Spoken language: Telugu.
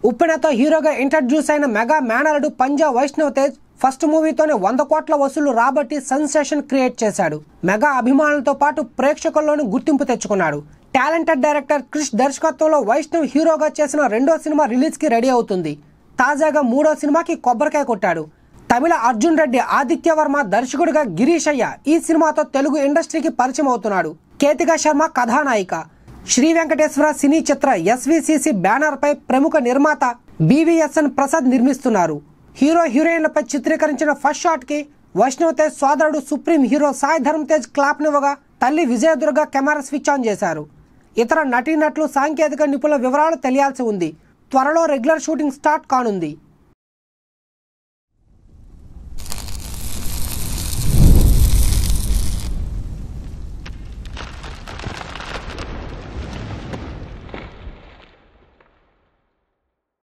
ఉప్పెనతో హీరోగా ఇంట్రడ్యూస్ అయిన మెగా మేనలుడు పంజా వైష్ణవ్ తేజ్ ఫస్ట్ మూవీతోనే వంద కోట్ల వసూలు రాబట్టి సెన్సేషన్ క్రియేట్ చేశాడు మెగా అభిమానులతో పాటు ప్రేక్షకుల్లోనూ గుర్తింపు తెచ్చుకున్నాడు టాలెంటెడ్ డైరెక్టర్ క్రిష్ దర్శకత్వంలో వైష్ణవ్ హీరోగా చేసిన రెండో సినిమా రిలీజ్ కి రెడీ అవుతుంది తాజాగా మూడో సినిమాకి కొబ్బరికాయ కొట్టాడు తమిళ అర్జున్ రెడ్డి ఆదిత్య వర్మ దర్శకుడిగా గిరీష్ అయ్య ఈ సినిమాతో తెలుగు ఇండస్ట్రీకి పరిచయం అవుతున్నాడు కేతికా శర్మ కథానాయిక Sri Venkateswara Cine Chitra SVCC banner పై ప్రముఖ నిర్మాత బీవీఎస్ఎన్ ప్రసాద్ నిర్మిస్తున్నారు హీరో హీరోయిన్లపై చిత్రీకరించిన ఫస్ట్ షాట్ కి వైష్ణవ్ తేజ్ సోదరుడు supreme hero Sai Dharam Tej clap నివ్వగా తల్లి విజయదుర్గ కెమెరా స్విచ్ ఆన్ చేశారు ఇతర నటీనటులు సాంకేతిక నిపుణుల వివరాలు తెలియాల్సి ఉంది త్వరలో రెగ్యులర్ షూటింగ్ స్టార్ట్ కానుంది